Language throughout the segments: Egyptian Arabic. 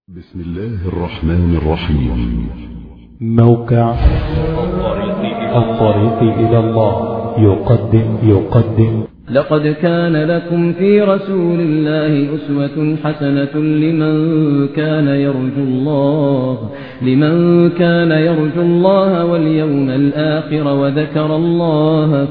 بسم الله الرحمن الرحيم موقع الطريق إلى الله يقدم يقدم لقد كان لكم في رسول الله أسوة حسنة لمن كان يرجو الله لمن كان يرجو الله واليوم الآخر وذكر الله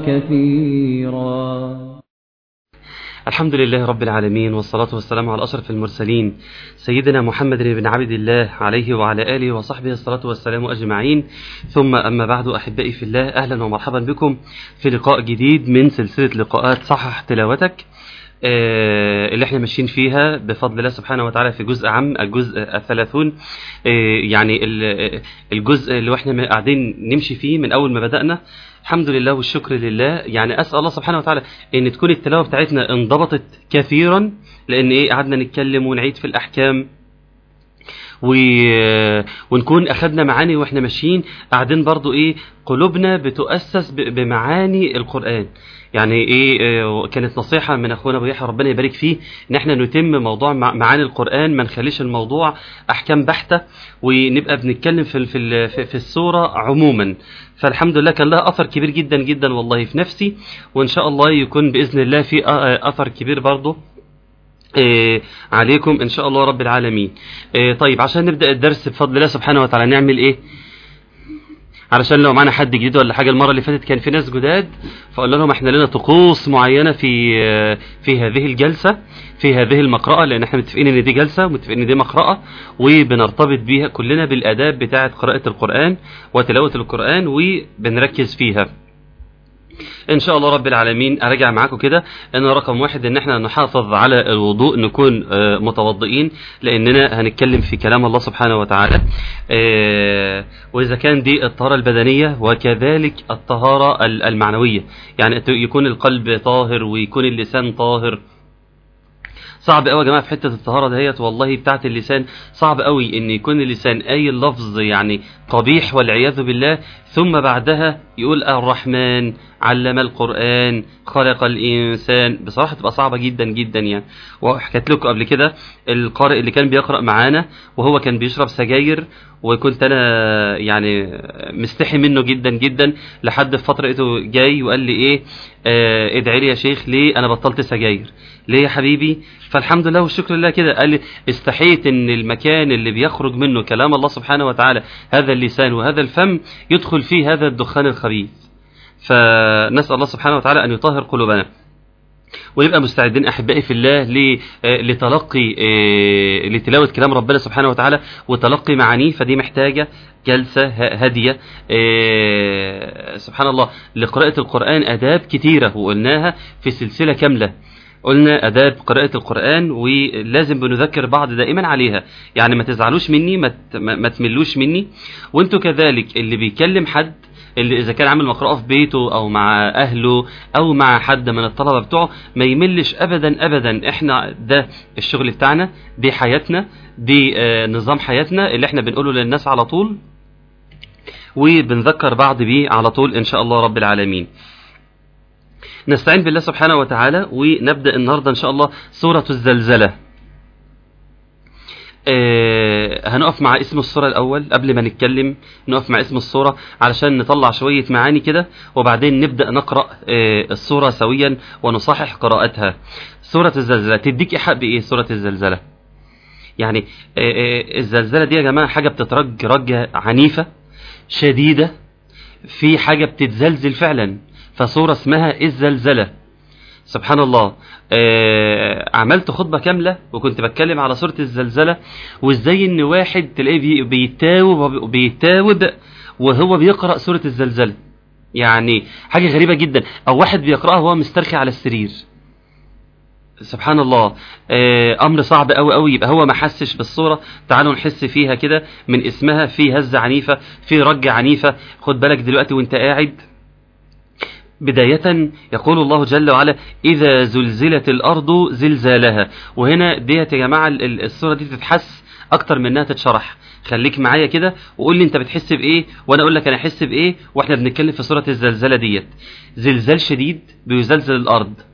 كثيرا الحمد لله رب العالمين والصلاة والسلام على أشرف المرسلين سيدنا محمد بن عبد الله عليه وعلى آله وصحبه الصلاة والسلام أجمعين ثم أما بعد أحبائي في الله أهلا ومرحبا بكم في لقاء جديد من سلسلة لقاءات صحح تلاوتك آه، اللي احنا ماشيين فيها بفضل الله سبحانه وتعالى في جزء عام الجزء الثلاثون آه، يعني ال- الجزء اللي احنا قاعدين نمشي فيه من اول ما بدأنا الحمد لله والشكر لله يعني اسال الله سبحانه وتعالى ان تكون التلاوه بتاعتنا انضبطت كثيرا لان ايه قعدنا نتكلم ونعيد في الاحكام و... ونكون اخدنا معاني واحنا ماشيين قاعدين برضو ايه قلوبنا بتؤسس ب... بمعاني القران يعني ايه آه، كانت نصيحه من اخونا ابو يحيى ربنا يبارك فيه ان احنا نتم موضوع مع- معاني القران ما نخليش الموضوع احكام بحته ونبقى بنتكلم في ال- في ال- في في السوره عموما فالحمد لله كان لها اثر كبير جدا جدا والله في نفسي وان شاء الله يكون باذن الله في آه، اثر كبير برضه آه، عليكم ان شاء الله رب العالمين آه، طيب عشان نبدا الدرس بفضل الله سبحانه وتعالى نعمل ايه علشان لو معانا حد جديد ولا حاجه المره اللي فاتت كان في ناس جداد فقلنا لهم احنا لنا طقوس معينه في آه، في هذه الجلسه في هذه المقرأة لأن احنا متفقين إن دي جلسة ومتفقين إن دي مقرأة وبنرتبط بيها كلنا بالآداب بتاعة قراءة القرآن وتلاوة القرآن وبنركز فيها. ان شاء الله رب العالمين اراجع معاكم كده ان رقم واحد ان احنا نحافظ على الوضوء نكون آه، متوضئين لاننا هنتكلم في كلام الله سبحانه وتعالى آه، واذا كان دي الطهاره البدنيه وكذلك الطهاره ال- المعنويه يعني ت- يكون القلب طاهر ويكون اللسان طاهر صعب قوي يا جماعه في حته الطهاره دهيت والله بتاعه اللسان صعب قوي ان يكون اللسان اي لفظ يعني قبيح والعياذ بالله ثم بعدها يقول الرحمن علم القران خلق الانسان بصراحه تبقى صعبه جدا جدا يعني وحكيت لكم قبل كده القارئ اللي كان بيقرا معانا وهو كان بيشرب سجاير وكنت انا يعني مستحي منه جدا جدا لحد في فتره لقيته جاي وقال لي ايه آه ادعي لي يا شيخ ليه انا بطلت سجاير ليه يا حبيبي فالحمد لله والشكر لله كده قال لي استحيت ان المكان اللي بيخرج منه كلام الله سبحانه وتعالى هذا اللسان وهذا الفم يدخل فيه هذا الدخان الخبيث فنسال الله سبحانه وتعالى ان يطهر قلوبنا ونبقى مستعدين احبائي في الله ل- آه، لتلقي آه، لتلاوه كلام ربنا سبحانه وتعالى وتلقي معانيه فدي محتاجه جلسه ه- هاديه آه، سبحان الله لقراءه القران اداب كتيره وقلناها في سلسله كامله قلنا اداب قراءه القران ولازم بنذكر بعض دائما عليها يعني ما تزعلوش مني ما ت- ما ما تملوش مني وانتوا كذلك اللي بيكلم حد اللي اذا كان عامل مقرأة في بيته او مع اهله او مع حد من الطلبه بتوعه ما يملش ابدا ابدا احنا ده الشغل بتاعنا دي حياتنا دي آه نظام حياتنا اللي احنا بنقوله للناس على طول وبنذكر بعض بيه على طول ان شاء الله رب العالمين نستعين بالله سبحانه وتعالى ونبدا النهارده ان شاء الله سوره الزلزله آه، هنقف مع اسم الصورة الأول قبل ما نتكلم نقف مع اسم الصورة علشان نطلع شوية معاني كده وبعدين نبدأ نقرأ آه، الصورة سويا ونصحح قراءتها سورة الزلزلة تديك إيحاء بإيه سورة الزلزلة يعني آه، آه، الزلزلة دي يا جماعة حاجة بتترج رجة عنيفة شديدة في حاجة بتتزلزل فعلا فصورة اسمها الزلزلة سبحان الله آه عملت خطبة كاملة وكنت بتكلم على سورة الزلزلة وازاي ان واحد تلاقيه بي- بيتاوب بيتاوب وهو بيقرأ سورة الزلزلة يعني حاجة غريبة جدا او واحد بيقرأها وهو مسترخي على السرير سبحان الله آه امر صعب قوي قوي يبقى هو ما حسش بالصوره تعالوا نحس فيها كده من اسمها في هزه عنيفه في رجه عنيفه خد بالك دلوقتي وانت قاعد بداية يقول الله جل وعلا إذا زلزلت الأرض زلزالها وهنا ديت يا جماعة ال- ال- الصورة دي تتحس أكتر من إنها تتشرح خليك معايا كده وقول لي أنت بتحس بإيه وأنا أقول لك أنا أحس بإيه وإحنا بنتكلم في سورة الزلزلة ديت زلزال شديد بيزلزل الأرض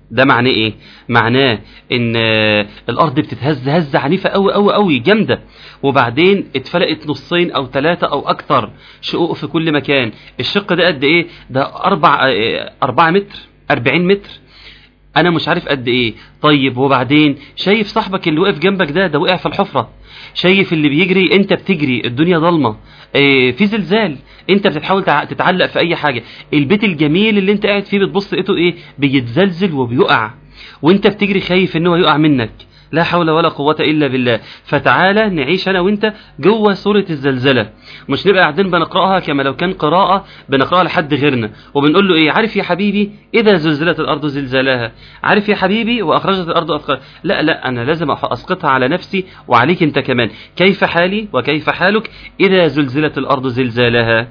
ده معناه ايه معناه ان آه، الارض بتتهز هزه عنيفه قوي قوي قوي جامده وبعدين اتفلقت نصين او ثلاثه او اكتر شقوق في كل مكان الشق ده قد ايه ده اربع آه، اربعة متر 40 متر انا مش عارف قد ايه طيب وبعدين شايف صاحبك اللي وقف جنبك ده ده وقع في الحفره شايف اللي بيجري انت بتجري الدنيا ضلمه إيه في زلزال انت بتحاول تع- تتعلق في اي حاجه البيت الجميل اللي انت قاعد فيه بتبص لقيته ايه بيتزلزل وبيقع وانت بتجري خايف ان هو يقع منك لا حول ولا قوة إلا بالله فتعالى نعيش أنا وأنت جوه سورة الزلزلة مش نبقى قاعدين بنقرأها كما لو كان قراءة بنقرأها لحد غيرنا وبنقول له إيه عارف يا حبيبي إذا زلزلت الأرض زلزالها عارف يا حبيبي وأخرجت الأرض أثقالها لا لا أنا لازم أح- أسقطها على نفسي وعليك أنت كمان كيف حالي وكيف حالك إذا زلزلت الأرض زلزالها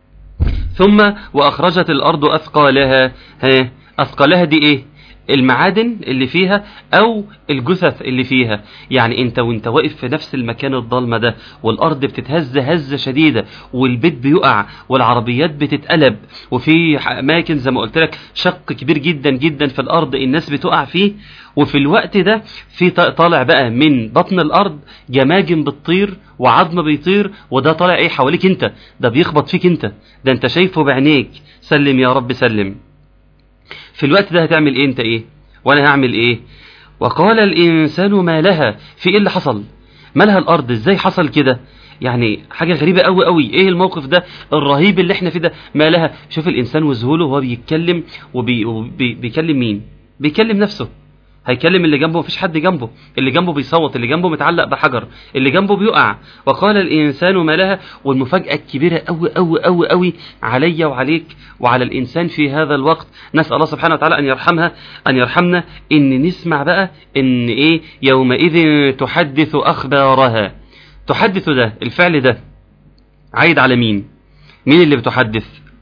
ثم وأخرجت الأرض أثقالها ها أثقالها دي إيه المعادن اللي فيها أو الجثث اللي فيها يعني أنت وأنت واقف في نفس المكان الضلمة ده والأرض بتتهز هزة شديدة والبيت بيقع والعربيات بتتقلب وفي أماكن زي ما قلت لك شق كبير جدا جدا في الأرض الناس بتقع فيه وفي الوقت ده في ط- طالع بقى من بطن الأرض جماجم بتطير وعظم بيطير وده طالع إيه حواليك أنت ده بيخبط فيك أنت ده أنت شايفه بعينيك سلم يا رب سلم في الوقت ده هتعمل ايه انت ايه وانا هعمل ايه وقال الانسان ما لها في ايه اللي حصل مالها الارض ازاي حصل كده يعني حاجة غريبة قوي قوي ايه الموقف ده الرهيب اللي احنا فيه ده ما لها شوف الانسان وذهوله وهو بيتكلم وبيكلم مين بيكلم نفسه هيكلم اللي جنبه مفيش حد جنبه اللي جنبه بيصوت اللي جنبه متعلق بحجر اللي جنبه بيقع وقال الانسان ما لها والمفاجاه الكبيره قوي قوي قوي قوي عليا وعليك وعلى الانسان في هذا الوقت نسال الله سبحانه وتعالى ان يرحمها ان يرحمنا ان نسمع بقى ان ايه يومئذ تحدث اخبارها تحدث ده الفعل ده عايد على مين مين اللي بتحدث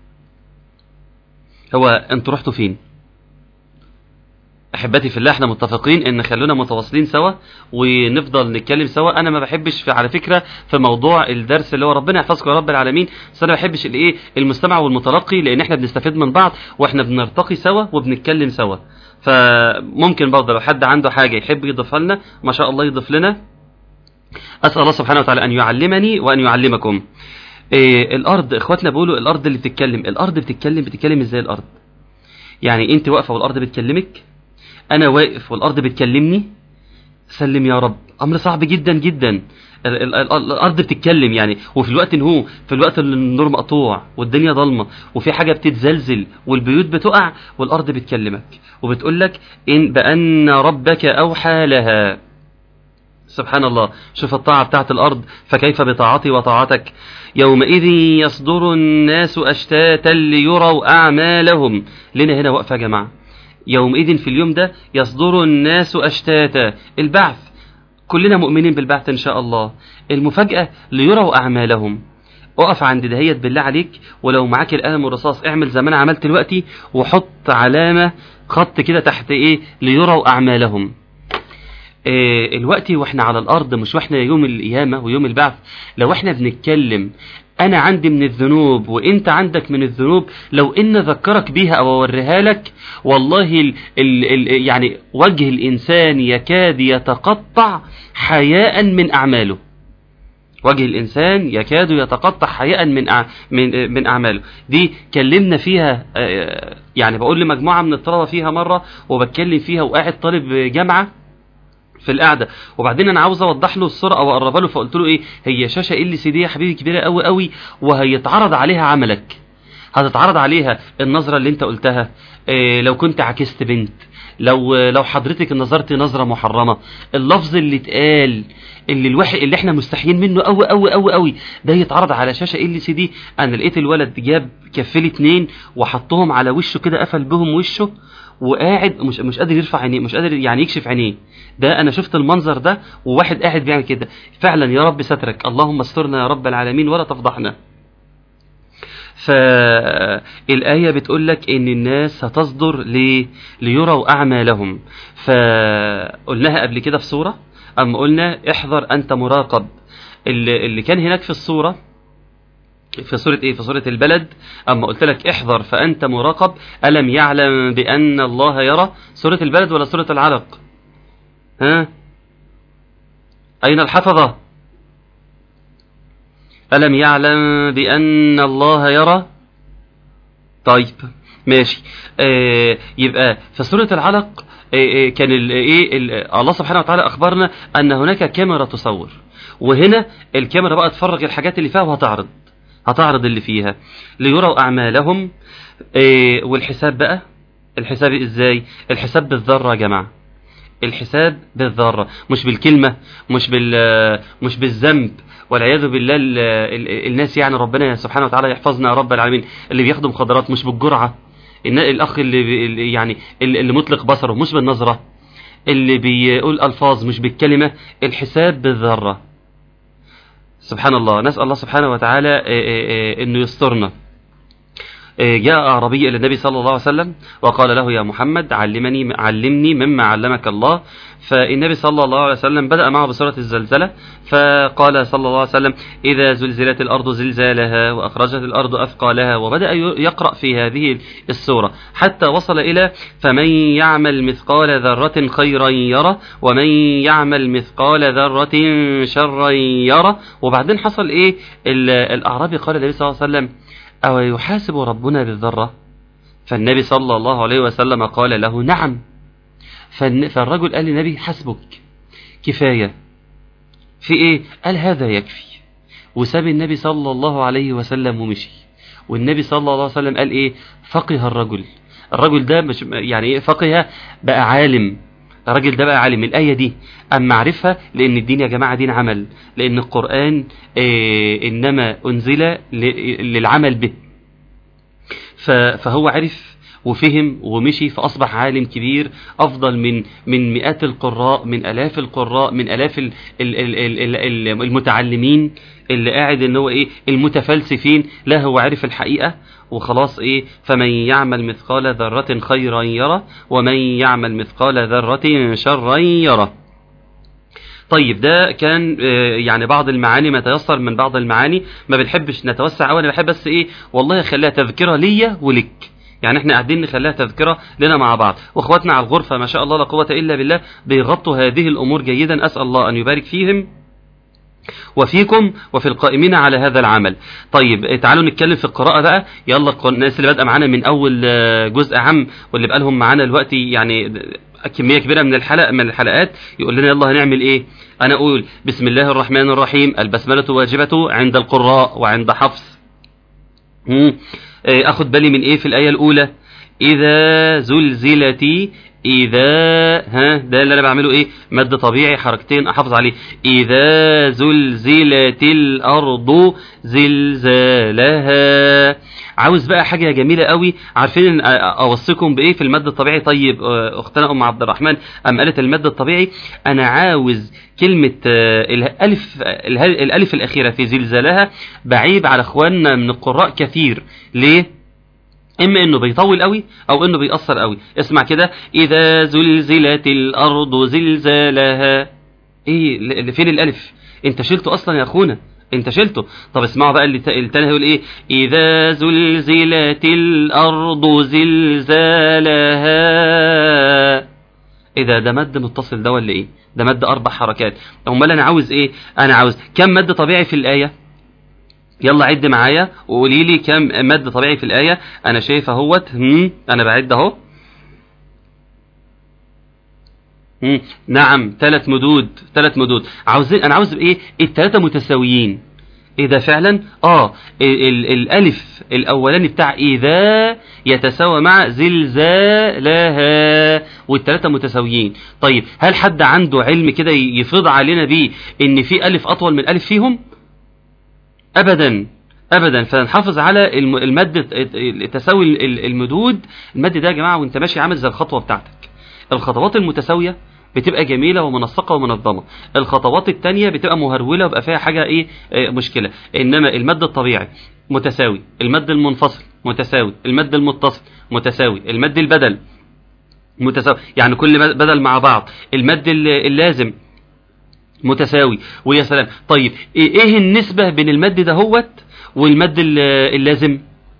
هو انتوا رحتوا فين احبتي في الله احنا متفقين ان خلونا متواصلين سوا ونفضل نتكلم سوا انا ما بحبش في على فكره في موضوع الدرس اللي هو ربنا يحفظكم يا رب العالمين بس انا ما بحبش الايه المستمع والمتلقي لان احنا بنستفيد من بعض واحنا بنرتقي سوا وبنتكلم سوا فممكن برضه لو حد عنده حاجه يحب يضيفها لنا ما شاء الله يضيف لنا اسال الله سبحانه وتعالى ان يعلمني وان يعلمكم إيه الارض اخواتنا بيقولوا الارض اللي بتتكلم الارض بتتكلم بتتكلم ازاي الارض يعني انت واقفه والارض بتكلمك انا واقف والارض بتكلمني سلم يا رب امر صعب جدا جدا ال- ال- ال- الارض بتتكلم يعني وفي الوقت ان هو في الوقت اللي النور مقطوع والدنيا ضلمه وفي حاجه بتتزلزل والبيوت بتقع والارض بتكلمك وبتقول لك ان بان ربك اوحى لها سبحان الله شوف الطاعة بتاعت الأرض فكيف بطاعتي وطاعتك يومئذ يصدر الناس أشتاتا ليروا أعمالهم لنا هنا وقفة يا جماعة يومئذ في اليوم ده يصدر الناس أشتاتا البعث كلنا مؤمنين بالبعث إن شاء الله المفاجأة ليروا أعمالهم اقف عند دهيت بالله عليك ولو معاك القلم والرصاص اعمل زي ما انا عملت دلوقتي وحط علامة خط كده تحت ايه ليروا أعمالهم آه، الوقت واحنا على الارض مش واحنا يوم القيامه ويوم البعث لو احنا بنتكلم انا عندي من الذنوب وانت عندك من الذنوب لو ان ذكرك بيها او اوريها لك والله ال ال ال يعني وجه الانسان يكاد يتقطع حياء من اعماله وجه الانسان يكاد يتقطع حياء من أع... من من اعماله دي كلمنا فيها آه، يعني بقول لمجموعه من الطلبه فيها مره وبتكلم فيها وقاعد طالب جامعه في القعده وبعدين انا عاوز اوضح له الصوره او اقربها له فقلت له ايه هي شاشه ال سي دي يا حبيبي كبيره قوي قوي وهيتعرض عليها عملك هتتعرض عليها النظره اللي انت قلتها إيه لو كنت عكست بنت لو لو حضرتك نظرت نظره محرمه اللفظ اللي اتقال اللي الواحد اللي احنا مستحيين منه قوي قوي قوي قوي ده يتعرض على شاشه ال سي دي انا لقيت الولد جاب كفلي اتنين وحطهم على وشه كده قفل بهم وشه وقاعد مش مش قادر يرفع عينيه مش قادر يعني يكشف عينيه ده انا شفت المنظر ده وواحد قاعد بيعمل كده فعلا يا رب سترك اللهم استرنا يا رب العالمين ولا تفضحنا فالآية بتقول لك إن الناس هتصدر ليه؟ ليروا أعمالهم فقلناها قبل كده في صورة أما قلنا احذر أنت مراقب اللي, اللي كان هناك في الصورة في سورة ايه في سورة البلد اما قلت لك احذر فانت مراقب الم يعلم بان الله يرى سورة البلد ولا سورة العلق ها اين الحفظة الم يعلم بان الله يرى طيب ماشي آه يبقى في سورة العلق آه آه كان ال- ايه ال- الله سبحانه وتعالى اخبرنا ان هناك كاميرا تصور وهنا الكاميرا بقى تفرغ الحاجات اللي فيها وهتعرض هتعرض اللي فيها ليروا اعمالهم آه والحساب بقى الحساب ازاي الحساب بالذره يا جماعه الحساب بالذره مش بالكلمه مش بال مش بالذنب والعياذ بالله ال- ال- الناس يعني ربنا سبحانه وتعالى يحفظنا يا رب العالمين اللي بياخدوا مخدرات مش بالجرعه النا- الاخ اللي بي- اللي يعني اللي اللي مطلق بصره مش بالنظره اللي بيقول الفاظ مش بالكلمه الحساب بالذره سبحان الله نسال الله سبحانه وتعالى آه، آه، آه، انه يسترنا آه، جاء أعرابي إلى النبي صلى الله عليه وسلم وقال له يا محمد علمني علمني مما علمك الله فالنبي صلى الله عليه وسلم بدأ معه بسورة الزلزلة فقال صلى الله عليه وسلم إذا زلزلت الأرض زلزالها وأخرجت الأرض أثقالها وبدأ يقرأ في هذه السورة حتى وصل إلى فمن يعمل مثقال ذرة خيرا يرى ومن يعمل مثقال ذرة شرا يرى وبعدين حصل إيه ال- الأعرابي قال النبي صلى الله عليه وسلم أو يحاسب ربنا بالذرة فالنبي صلى الله عليه وسلم قال له نعم فالن- فالرجل قال للنبي حسبك كفاية في ايه قال هذا يكفي وساب النبي صلى الله عليه وسلم ومشي والنبي صلى الله عليه وسلم قال ايه فقه الرجل الرجل ده مش يعني ايه فقه بقى عالم الراجل ده بقى عالم الآية دي أما عرفها لأن الدين يا جماعة دين عمل لأن القرآن إيه إنما أنزل ل- للعمل به ف- فهو عرف وفهم ومشي فأصبح عالم كبير أفضل من من مئات القراء من آلاف القراء من آلاف ال- ال- ال- ال- ال- ال- المتعلمين اللي قاعد ان هو ايه المتفلسفين لا هو عرف الحقيقة وخلاص ايه فمن يعمل مثقال ذرة خيرا يرى ومن يعمل مثقال ذرة شرا يرى طيب ده كان آه، يعني بعض المعاني ما تيسر من بعض المعاني ما بنحبش نتوسع قوي انا بحب بس ايه والله اخليها تذكره ليا ولك يعني احنا قاعدين نخليها تذكره لنا مع بعض واخواتنا على الغرفه ما شاء الله لا قوه الا بالله بيغطوا هذه الامور جيدا اسال الله ان يبارك فيهم وفيكم وفي القائمين على هذا العمل طيب آه، تعالوا نتكلم في القراءة بقى يلا الق- الناس اللي بادئه معانا من أول آه، جزء عام واللي بقى لهم معانا دلوقتي يعني كمية كبيرة من الحلقة من الحلقات يقول لنا يلا هنعمل ايه انا اقول بسم الله الرحمن الرحيم البسملة واجبة عند القراء وعند حفص مم. آه، اخد بالي من ايه في الآية الأولى إذا زلزلت إذا ها ده اللي أنا بعمله إيه مد طبيعي حركتين أحافظ عليه إذا زلزلت الأرض زلزالها عاوز بقى حاجة جميلة قوي عارفين إن- أ- أوصيكم بإيه في المد الطبيعي طيب آه، أختنا أم عبد الرحمن أم قالت المد الطبيعي أنا عاوز كلمة آه، الألف اله- الألف الأخيرة في زلزالها بعيب على إخواننا من القراء كثير ليه؟ اما انه بيطول قوي او انه بيأثر قوي اسمع كده اذا زلزلت الارض زلزالها ايه ل- فين الالف انت شلته اصلا يا اخونا انت شلته طب اسمعوا بقى اللي ت- التاني هيقول ايه اذا زلزلت الارض زلزالها ايه ده ده مد متصل ده ولا ايه ده مد اربع حركات امال انا عاوز ايه انا عاوز كم مد طبيعي في الايه يلا عد معايا وقولي لي كم مد طبيعي في الآية أنا شايف اهوت هم، أنا بعد أهو هم، نعم ثلاث مدود ثلاث مدود عاوزين أنا عاوز إيه الثلاثة متساويين إيه ده فعلا آه ال ال الألف الأولاني بتاع إذا يتساوى مع زلزالها والثلاثة متساويين طيب هل حد عنده علم كده يفيض علينا بيه إن في ألف أطول من ألف فيهم؟ ابدا ابدا فنحافظ على الم- المد تساوي ال- المدود المد ده يا جماعه وانت ماشي عامل زي الخطوه بتاعتك الخطوات المتساويه بتبقى جميله ومنسقه ومنظمه الخطوات التانية بتبقى مهروله ويبقى فيها حاجه ايه آه، مشكله انما المد الطبيعي متساوي المد المنفصل متساوي المد المتصل متساوي المد البدل متساوي يعني كل مد- بدل مع بعض المد ال- اللازم متساوي ويا سلام طيب ايه إيه النسبة بين المد ده هوت والمد ال- اللازم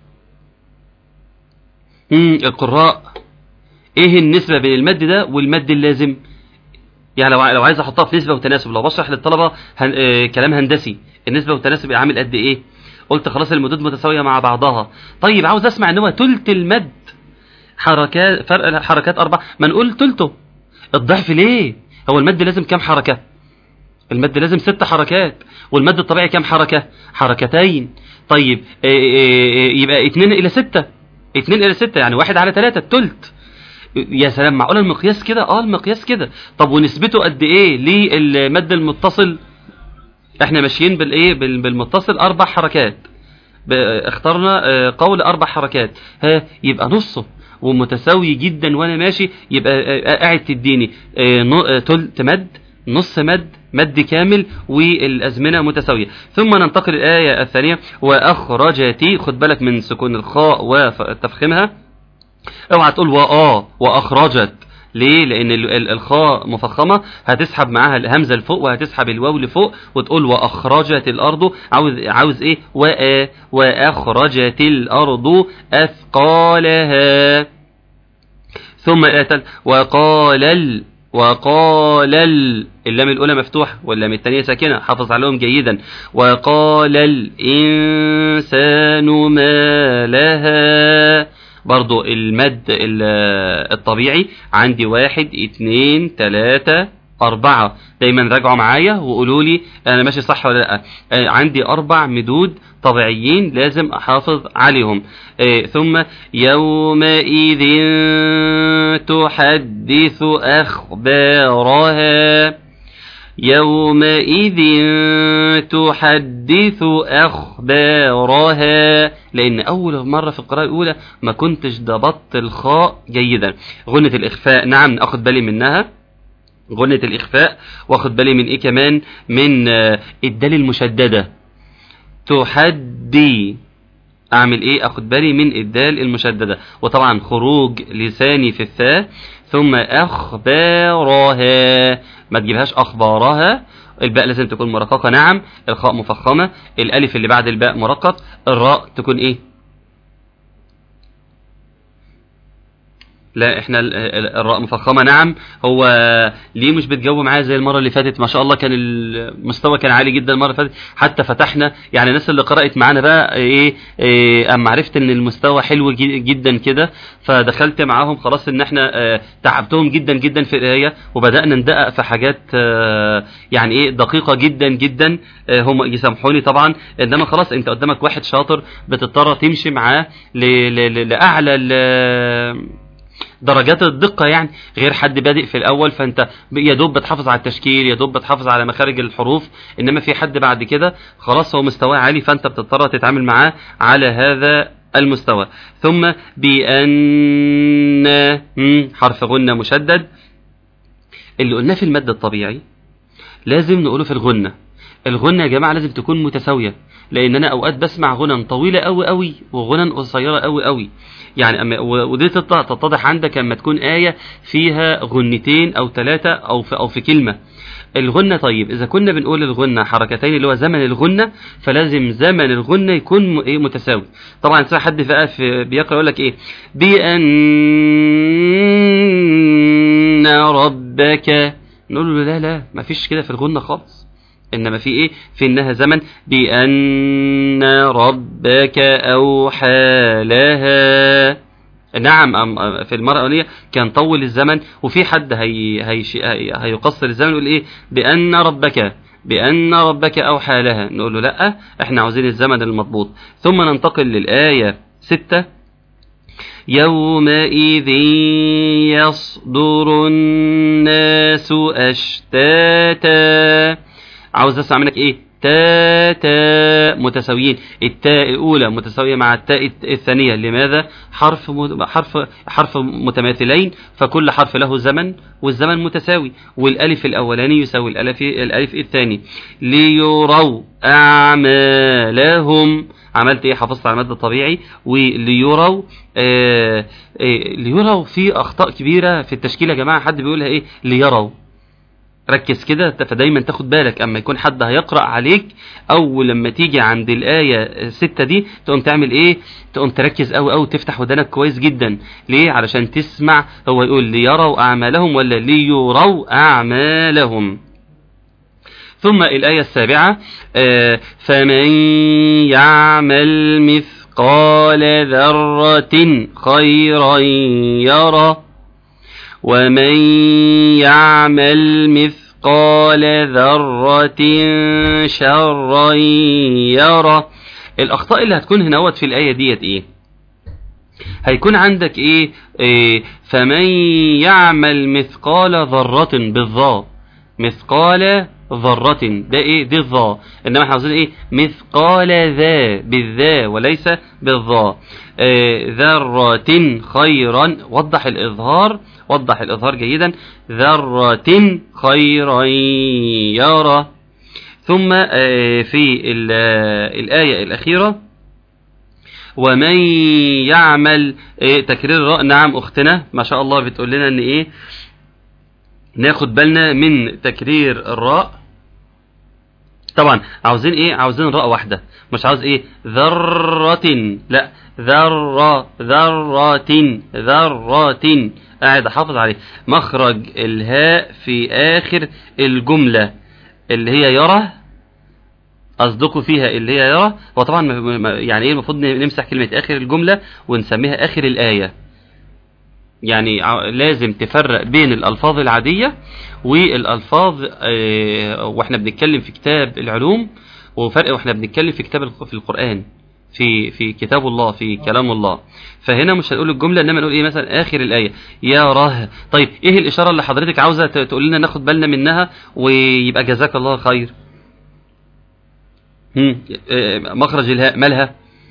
امم القراء ايه النسبة بين المد ده والمد اللازم يعني لو لو عايز احطها في نسبة وتناسب لو بشرح للطلبة هن... آه كلام هندسي النسبة والتناسب يبقى عامل قد ايه قلت خلاص المدود متساوية مع بعضها طيب عاوز اسمع ان هو تلت المد حركات فرق حركات اربع ما نقول تلته الضعف ليه هو المد لازم كام حركة المد لازم ست حركات والمد الطبيعي كام حركة حركتين طيب آه، آه، آه، يبقى اتنين الى ستة اتنين الى ستة يعني واحد على ثلاثة التلت يا سلام معقول المقياس كده اه المقياس كده طب ونسبته قد ايه للمد المتصل احنا ماشيين بالايه بال- بالمتصل اربع حركات ب- اخترنا آه، قول اربع حركات ها يبقى نصه ومتساوي جدا وانا ماشي يبقى آه، آه، قاعد تديني آه، نو- آه، تلت مد نص مد مد كامل والازمنه متساويه ثم ننتقل للايه الثانيه واخرجتي خد بالك من سكون الخاء وتفخيمها اوعى تقول واه واخرجت ليه لان ال- ال- الخاء مفخمه هتسحب معاها الهمزه لفوق وهتسحب الواو لفوق وتقول واخرجت الارض عاوز عاوز ايه وآ واخرجت الارض اثقالها ثم اتى وقال ال وقال ال اللام الأولى مفتوحة واللام الثانية ساكنة حافظ عليهم جيدا وقال الإنسان ما لها برضو المد ال- الطبيعي عندي واحد اتنين تلاتة أربعة دايما راجعوا معايا وقولوا لي أنا ماشي صح ولا لأ آه، عندي أربع مدود طبيعيين لازم أحافظ عليهم آه، ثم يومئذ تحدث أخبارها يومئذ تحدث أخبارها لأن أول مرة في القراءة الأولى ما كنتش ضبطت الخاء جيدا غنة الإخفاء نعم أخد بالي منها غنة الإخفاء واخد بالي من إيه كمان من آه، الدال المشددة تحدي اعمل ايه اخد بالي من الدال المشدده وطبعا خروج لساني في الثاء ثم اخبارها ما تجيبهاش اخبارها الباء لازم تكون مرققه نعم الخاء مفخمه الالف اللي بعد الباء مرقق الراء تكون ايه لا احنا ال- ال- الراء مفخمه نعم هو ليه مش بتجاوب معايا زي المره اللي فاتت ما شاء الله كان المستوى كان عالي جدا المره اللي فاتت حتى فتحنا يعني الناس اللي قرات معانا بقى ايه, إيه اما عرفت ان المستوى حلو جي- جدا كده فدخلت معاهم خلاص ان احنا آه، تعبتهم جدا جدا في القرايه وبدانا ندقق في حاجات آه، يعني ايه دقيقه جدا جدا آه، هم يسامحوني طبعا انما خلاص انت قدامك واحد شاطر بتضطر تمشي معاه ل- ل- ل- لاعلى ال- درجات الدقة يعني غير حد بادئ في الأول فأنت ب- يا دوب بتحافظ على التشكيل يا دوب بتحافظ على مخارج الحروف إنما في حد بعد كده خلاص هو مستواه عالي فأنت بتضطر تتعامل معاه على هذا المستوى ثم بأن مم، حرف غنة مشدد اللي قلناه في المد الطبيعي لازم نقوله في الغنة الغنة يا جماعة لازم تكون متساوية لأن أنا أوقات بسمع غنى طويلة أوي أوي وغنى قصيرة أوي أوي يعني أما و- ودي تط- تتضح عندك لما تكون آية فيها غنتين أو ثلاثة أو في أو في كلمة الغنة طيب إذا كنا بنقول الغنة حركتين اللي هو زمن الغنة فلازم زمن الغنة يكون م- إيه متساوي طبعا ساعة حد بقى في بيقرأ يقول لك إيه بأن ربك نقول له لا لا ما فيش كده في الغنة خالص إنما في إيه في إنها زمن بأن ربك أوحى لها نعم أم- في المرة الأولية كان طول الزمن وفي حد هي هي هي هيقصر الزمن يقول إيه بأن ربك بأن ربك أوحى لها نقول له لأ إحنا عاوزين الزمن المضبوط ثم ننتقل للآية ستة يومئذ يصدر الناس أشتاتا عاوز اسمع منك ايه تا تا متساويين التاء الاولى متساويه مع التاء الت- الثانيه لماذا حرف م- حرف حرف متماثلين فكل حرف له زمن والزمن متساوي والالف الاولاني يساوي الالف الالف الثاني ليروا اعمالهم عملت ايه حافظت على المد الطبيعي وليروا آه آه ليروا في اخطاء كبيره في التشكيل يا جماعه حد بيقولها ايه ليروا ركز كده فدايما تاخد بالك اما يكون حد هيقرأ عليك او لما تيجي عند الآية ستة دي تقوم تعمل ايه تقوم تركز قوي قوي تفتح ودانك كويس جدا ليه علشان تسمع هو يقول ليروا اعمالهم ولا ليروا اعمالهم ثم الآية السابعة آه، فمن يعمل مثقال ذرة خيرا يره ومن يعمل مثقال ذرة شرا يره الأخطاء اللي هتكون هنا في الآية ديت إيه هيكون عندك إيه, إيه فمن يعمل مثقال ذرة بالظا مثقال ذرة ده ايه دي الظا انما احنا عاوزين ايه مثقال ذا بالذا وليس بالظا آه ذرة خيرا وضح الاظهار وضح الاظهار جيدا ذرة خيرا يرى ثم آه في الآية الأخيرة ومن يعمل إيه تكرير الراء نعم أختنا ما شاء الله بتقول لنا ان ايه ناخد بالنا من تكرير الراء طبعا عاوزين ايه عاوزين راء واحدة مش عاوز ايه ذرة لا ذرة ذرة ذرة قاعد احافظ عليه مخرج الهاء في اخر الجملة اللي هي يرى قصدكم فيها اللي هي يرى وطبعا يعني ايه المفروض نمسح كلمة اخر الجملة ونسميها اخر الاية يعني لازم تفرق بين الألفاظ العادية والألفاظ اه واحنا بنتكلم في كتاب العلوم وفرق واحنا بنتكلم في كتاب في القرآن في في كتاب الله في كلام الله فهنا مش هنقول الجملة انما نقول ايه مثلا اخر الآية يا راه طيب ايه الاشارة اللي حضرتك عاوزة تقول لنا ناخد بالنا منها ويبقى جزاك الله خير هم مخرج الهاء مالها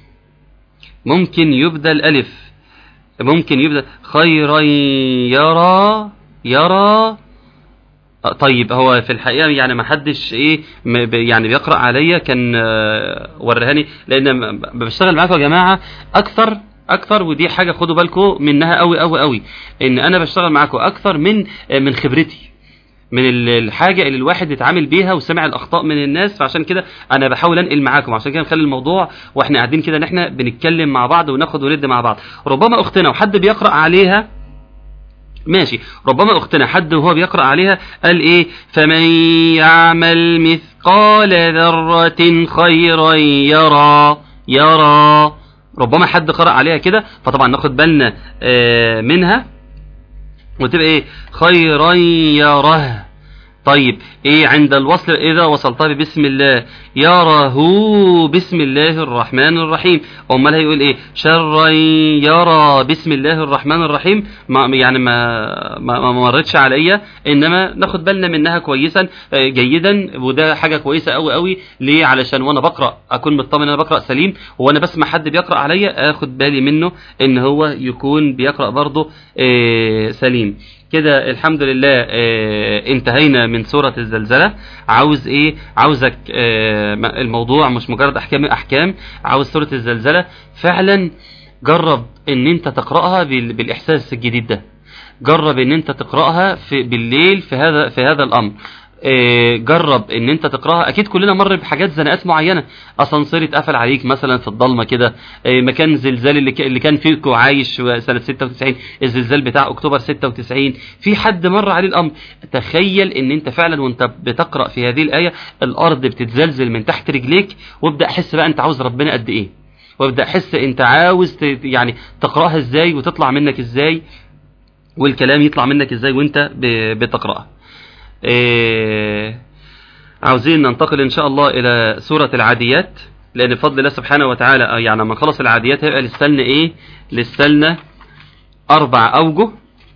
ممكن يبدل ألف ممكن يبدأ خيرا يرى يرى طيب هو في الحقيقة يعني ما حدش ايه يعني بيقرأ عليا كان ورهاني لان بشتغل معاكم يا جماعة اكثر اكثر ودي حاجة خدوا بالكم منها قوي قوي قوي ان انا بشتغل معاكم اكثر من من خبرتي من الحاجة اللي الواحد يتعامل بيها وسمع الأخطاء من الناس فعشان كده أنا بحاول أنقل معاكم عشان كده نخلي الموضوع وإحنا قاعدين كده إن إحنا بنتكلم مع بعض وناخد وندي مع بعض ربما أختنا وحد بيقرأ عليها ماشي ربما أختنا حد وهو بيقرأ عليها قال إيه فمن يعمل مثقال ذرة خيرا يرى يرى ربما حد قرأ عليها كده فطبعا ناخد بالنا آه منها وتبقى ايه خيرا يره طيب ايه عند الوصل اذا وصلتها بسم الله يره بسم الله الرحمن الرحيم امال هيقول ايه شرا يرى بسم الله الرحمن الرحيم ما يعني ما ما, ما مرتش عليا انما ناخد بالنا منها كويسا جيدا وده حاجه كويسه قوي قوي ليه علشان وانا بقرا اكون مطمن انا بقرا سليم وانا بسمع حد بيقرا عليا اخد بالي منه ان هو يكون بيقرا برضه إيه سليم كده الحمد لله اه انتهينا من سورة الزلزلة عاوز ايه عاوزك اه الموضوع مش مجرد احكام احكام عاوز سورة الزلزلة فعلا جرب ان انت تقرأها بالاحساس الجديد ده جرب ان انت تقرأها في بالليل في هذا في هذا الامر جرب ان انت تقراها اكيد كلنا مر بحاجات زنقات معينه اسانسير اتقفل عليك مثلا في الضلمه كده مكان زلزال اللي اللي كان فيكو عايش سنه 96 الزلزال بتاع اكتوبر 96 في حد مر عليه الامر تخيل ان انت فعلا وانت بتقرا في هذه الايه الارض بتتزلزل من تحت رجليك وابدا احس بقى انت عاوز ربنا قد ايه وابدا احس انت عاوز يعني تقراها ازاي وتطلع منك ازاي والكلام يطلع منك ازاي وانت بتقراها إيه عاوزين ننتقل ان شاء الله الى سورة العاديات لان بفضل الله سبحانه وتعالى يعني لما نخلص العاديات هيبقى لسه لنا ايه لسه لنا اربع اوجه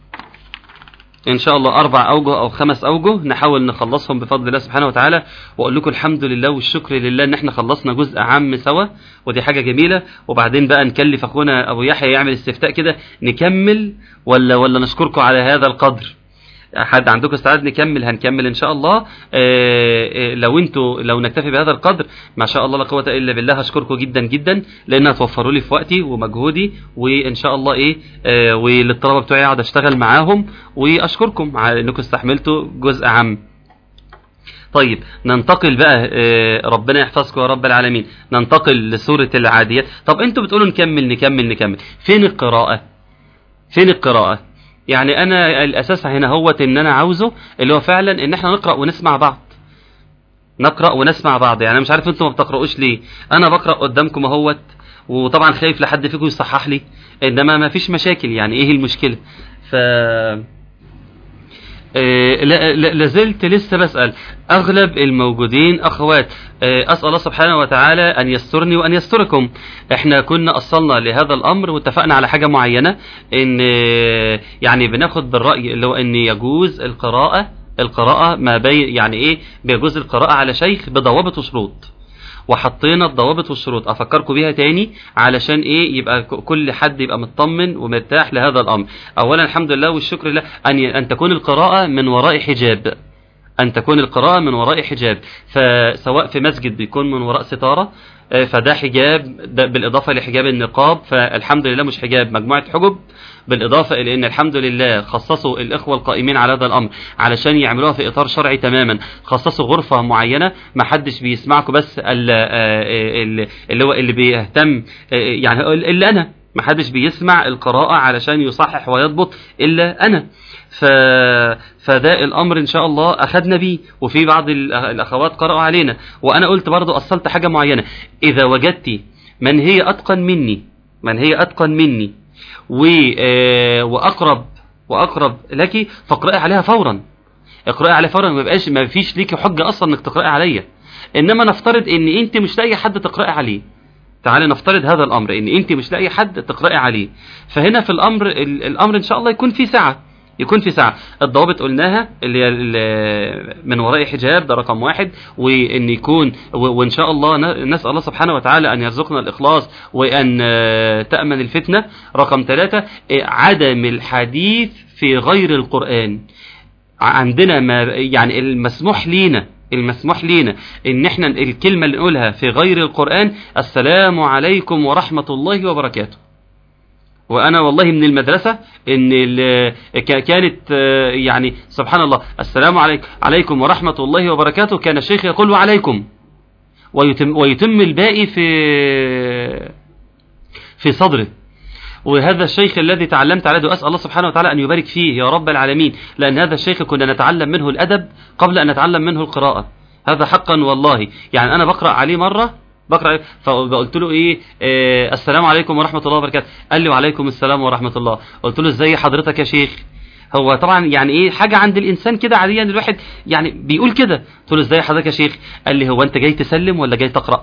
ان شاء الله اربع اوجه او خمس اوجه نحاول نخلصهم بفضل الله سبحانه وتعالى واقول لكم الحمد لله والشكر لله ان احنا خلصنا جزء عام سوا ودي حاجه جميله وبعدين بقى نكلف اخونا ابو يحيى يعمل استفتاء كده نكمل ولا ولا نشكركم على هذا القدر حد عندكم استعداد نكمل هنكمل ان شاء الله آآ آآ لو انتوا لو نكتفي بهذا القدر ما شاء الله لا قوه الا بالله هشكركم جدا جدا لان هتوفروا لي في وقتي ومجهودي وان شاء الله ايه وللطلبه بتوعي اقعد اشتغل معاهم واشكركم على انكم استحملتوا جزء عام طيب ننتقل بقى آه، ربنا يحفظكم يا رب العالمين ننتقل لسورة العاديات طب انتوا بتقولوا نكمل نكمل نكمل فين القراءة فين القراءة يعني انا الاساس هنا هوت ان انا عاوزه اللي هو فعلا ان احنا نقرأ ونسمع بعض نقرأ ونسمع بعض يعني أنا مش عارف انتوا ما بتقرأوش ليه انا بقرأ قدامكم اهوت وطبعا خايف لحد فيكم يصحح لي انما ما فيش مشاكل يعني ايه المشكلة ف آه، لا- لا- لازلت لسه بسأل أغلب الموجودين أخوات آه، أسأل الله سبحانه وتعالى أن يسترني وأن يستركم إحنا كنا أصلنا لهذا الأمر واتفقنا على حاجة معينة إن آه، يعني بناخد بالرأي اللي هو إن يجوز القراءة القراءة ما بين يعني إيه بيجوز القراءة على شيخ بضوابط وشروط وحطينا الضوابط والشروط افكركم بيها تاني علشان ايه يبقى ك- كل حد يبقى مطمن ومرتاح لهذا الامر اولا الحمد لله والشكر لله ان ي- ان تكون القراءه من وراء حجاب ان تكون القراءه من وراء حجاب فسواء في مسجد بيكون من وراء ستاره آه، فده حجاب ده بالاضافه لحجاب النقاب فالحمد لله مش حجاب مجموعه حجب بالاضافه الى ان الحمد لله خصصوا الاخوه القائمين على هذا الامر علشان يعملوها في اطار شرعي تماما خصصوا غرفه معينه ما حدش بيسمعكم بس ال- آه، ال- اللي هو اللي بيهتم آه، يعني اللي انا ما حدش بيسمع القراءه علشان يصحح ويضبط الا انا ف... فده الامر ان شاء الله اخذنا بيه وفي بعض ال- الاخوات قرأوا علينا وانا قلت برضو اصلت حاجه معينه اذا وجدت من هي اتقن مني من هي اتقن مني و... آه، واقرب واقرب لك فاقرأي عليها فورا اقرأي عليها فورا ما يبقاش ما فيش ليكي حجه اصلا انك تقرأي عليا انما نفترض ان انت مش لاقي حد تقرأي عليه تعالى نفترض هذا الامر ان انت مش لاقي حد تقرأي عليه فهنا في الامر ال- الامر ان شاء الله يكون في سعه يكون في ساعة الضوابط قلناها اللي هي ال- من وراء حجاب ده رقم واحد وان يكون و- وان شاء الله ن- نسأل الله سبحانه وتعالى ان يرزقنا الاخلاص وان آه، تأمن الفتنة رقم ثلاثة آه، عدم الحديث في غير القرآن عندنا ما يعني المسموح لينا المسموح لينا ان احنا الكلمة اللي نقولها في غير القرآن السلام عليكم ورحمة الله وبركاته وانا والله من المدرسة ان ال- ك- كانت آه، يعني سبحان الله السلام عليكم عليكم ورحمة الله وبركاته كان الشيخ يقول وعليكم ويتم, ويتم الباقي في في صدره وهذا الشيخ الذي تعلمت عليه وأسأل الله سبحانه وتعالى أن يبارك فيه يا رب العالمين لأن هذا الشيخ كنا نتعلم منه الأدب قبل أن نتعلم منه القراءة هذا حقا والله يعني أنا بقرأ عليه مرة بقرأ عليه فقلت له إيه آه السلام عليكم ورحمة الله وبركاته قال لي وعليكم السلام ورحمة الله قلت له إزاي حضرتك يا شيخ هو طبعا يعني ايه حاجه عند الانسان كده عاديا الواحد يعني بيقول كده قلت له ازاي حضرتك يا شيخ قال لي هو انت جاي تسلم ولا جاي تقرا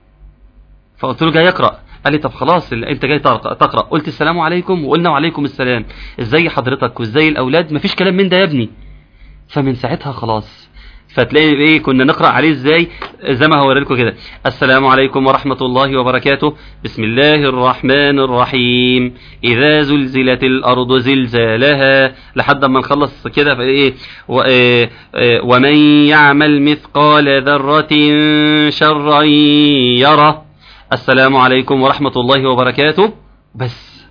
فقلت له جاي اقرا قال لي طب خلاص ال- انت جاي تقرا تقرأ. قلت السلام عليكم وقلنا وعليكم السلام ازاي حضرتك وازاي الاولاد مفيش كلام من ده يا ابني فمن ساعتها خلاص فتلاقي ايه كنا نقرا عليه ازاي زي ما هوري لكم كده السلام عليكم ورحمه الله وبركاته بسم الله الرحمن الرحيم اذا زلزلت الارض زلزالها لحد ما نخلص كده فايه و- آه، آه، ومن يعمل مثقال ذره شرا يره السلام عليكم ورحمه الله وبركاته بس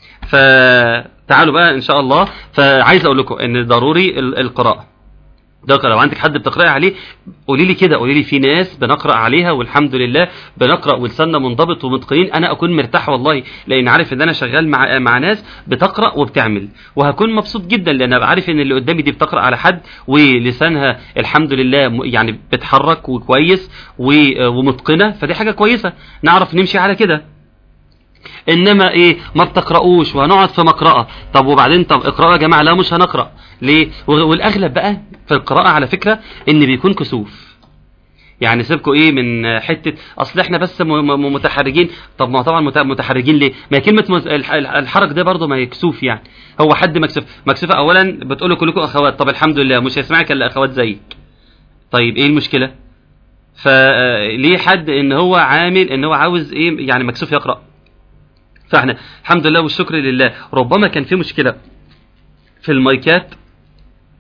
فتعالوا بقى ان شاء الله فعايز اقول لكم ان ضروري ال- القراءه ده لو عندك حد بتقرأي عليه قولي لي كده قولي لي في ناس بنقرأ عليها والحمد لله بنقرأ ولساننا منضبط ومتقنين انا اكون مرتاح والله لان عارف ان انا شغال مع مع ناس بتقرأ وبتعمل وهكون مبسوط جدا لان ابقى عارف ان اللي قدامي دي بتقرأ على حد ولسانها الحمد لله م- يعني بتحرك وكويس و- ومتقنة فدي حاجة كويسة نعرف نمشي على كده انما ايه ما بتقرأوش وهنقعد في مقرأة طب وبعدين طب اقرأوا يا جماعة لا مش هنقرأ ليه و- والاغلب بقى في القراءة على فكرة ان بيكون كسوف يعني سيبكوا ايه من حتة اصل احنا بس م- م- متحرجين طب ما هو طبعا مت- متحرجين ليه ما هي كلمة مز- الح- الحرج ده برضه ما يكسوف يعني هو حد مكسوف مكسوفة اولا بتقولوا كلكم اخوات طب الحمد لله مش هيسمعك الا اخوات زيك طيب ايه المشكلة فليه حد ان هو عامل ان هو عاوز ايه يعني مكسوف يقرأ فاحنا الحمد لله والشكر لله ربما كان في مشكلة في المايكات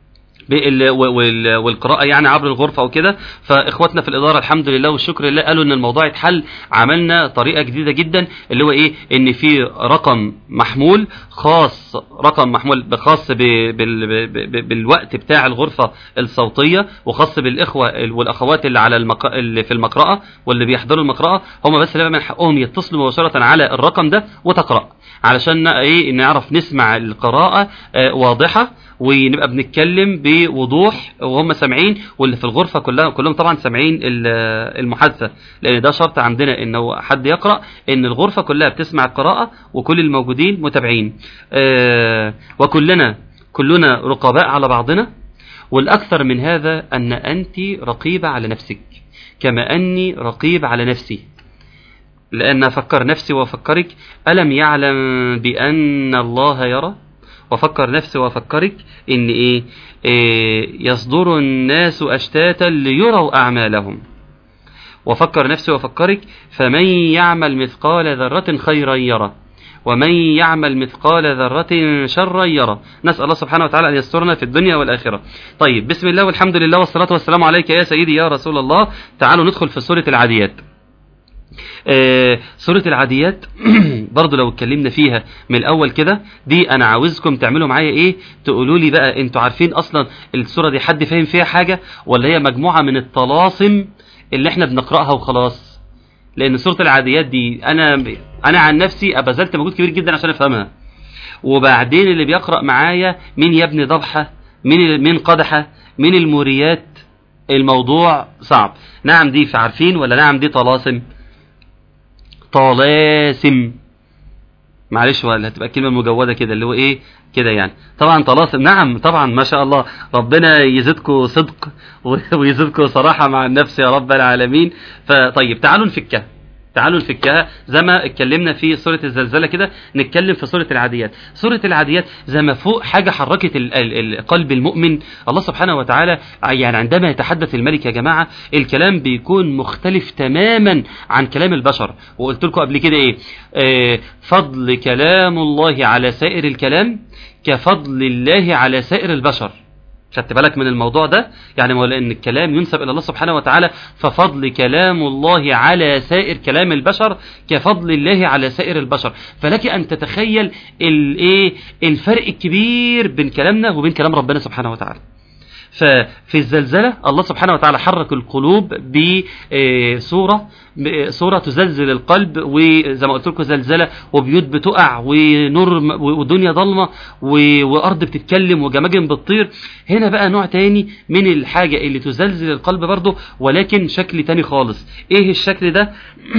بال- وال- والقراءة يعني عبر الغرفة وكده فإخواتنا في الإدارة الحمد لله والشكر لله قالوا إن الموضوع يتحل عملنا طريقة جديدة جدا اللي هو إيه إن في رقم محمول خاص رقم محمول خاص ب- بال- ب- ب- بالوقت بتاع الغرفة الصوتية وخاص بالإخوة والأخوات اللي على المق... اللي في المقرأة واللي بيحضروا المقرأة هم بس اللي من حقهم يتصلوا مباشرة على الرقم ده وتقرأ علشان ايه نعرف نسمع القراءة آه، واضحة ونبقى بنتكلم بوضوح وهم سامعين واللي في الغرفة كلها كلهم طبعا سامعين ال- المحادثة لأن ده شرط عندنا إنه حد يقرأ إن الغرفة كلها بتسمع القراءة وكل الموجودين متابعين آه، وكلنا كلنا رقباء على بعضنا والأكثر من هذا أن أنت رقيبة على نفسك كما أني رقيب على نفسي لأن أفكر نفسي وأفكرك ألم يعلم بأن الله يرى وفكر نفسي وأفكرك إن إيه, إيه يصدر الناس أشتاتا ليروا أعمالهم وفكر نفسي وأفكرك فمن يعمل مثقال ذرة خيرا يرى ومن يعمل مثقال ذرة شرا يرى نسأل الله سبحانه وتعالى أن يسترنا في الدنيا والآخرة طيب بسم الله والحمد لله والصلاة والسلام عليك يا سيدي يا رسول الله تعالوا ندخل في سورة العاديات آه، سورة العاديات برضو لو اتكلمنا فيها من الأول كده دي أنا عاوزكم تعملوا معايا إيه تقولوا لي بقى أنتوا عارفين أصلا السورة دي حد فاهم فيها حاجة ولا هي مجموعة من الطلاسم اللي احنا بنقرأها وخلاص لأن سورة العاديات دي أنا أنا عن نفسي بذلت مجهود كبير جدا عشان أفهمها وبعدين اللي بيقرأ معايا مين يا ابني ضبحة مين مين قدحة مين الموريات الموضوع صعب نعم دي عارفين ولا نعم دي طلاسم طلاسم معلش ولا هتبقى كلمة مجودة كده اللي هو ايه كده يعني طبعا طلاسم نعم طبعا ما شاء الله ربنا يزيدكم صدق ويزيدكم صراحة مع النفس يا رب العالمين فطيب تعالوا نفكها تعالوا نفكها زي ما اتكلمنا في سورة الزلزلة كده نتكلم في سورة العاديات سورة العاديات زي ما فوق حاجة حركت ال- ال- ال- قلب المؤمن الله سبحانه وتعالى يعني عندما يتحدث الملك يا جماعة الكلام بيكون مختلف تماما عن كلام البشر وقلت لكم قبل كده ايه آه فضل كلام الله على سائر الكلام كفضل الله على سائر البشر خدت بالك من الموضوع ده يعني ما هو لان الكلام ينسب الى الله سبحانه وتعالى ففضل كلام الله على سائر كلام البشر كفضل الله على سائر البشر فلك ان تتخيل الايه الفرق الكبير بين كلامنا وبين كلام ربنا سبحانه وتعالى ففي الزلزلة الله سبحانه وتعالى حرك القلوب بصورة صورة تزلزل القلب وزي ما قلت لكم زلزلة وبيوت بتقع ونور م- ودنيا ضلمة و- وأرض بتتكلم وجماجم بتطير هنا بقى نوع تاني من الحاجة اللي تزلزل القلب برضه ولكن شكل تاني خالص ايه الشكل ده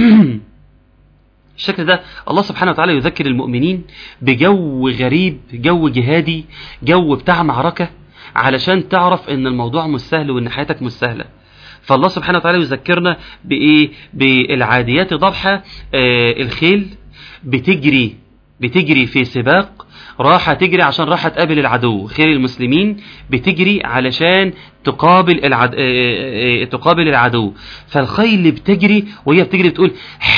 الشكل ده الله سبحانه وتعالى يذكر المؤمنين بجو غريب جو جهادي جو بتاع معركة علشان تعرف ان الموضوع مش سهل وان حياتك مش سهلة فالله سبحانه وتعالى يذكرنا بايه بالعاديات ضبحة آه الخيل بتجري بتجري في سباق راحة تجري عشان راحة تقابل العدو خير المسلمين بتجري علشان تقابل العد... آه، آه، آه، تقابل العدو فالخيل بتجري وهي بتجري بتقول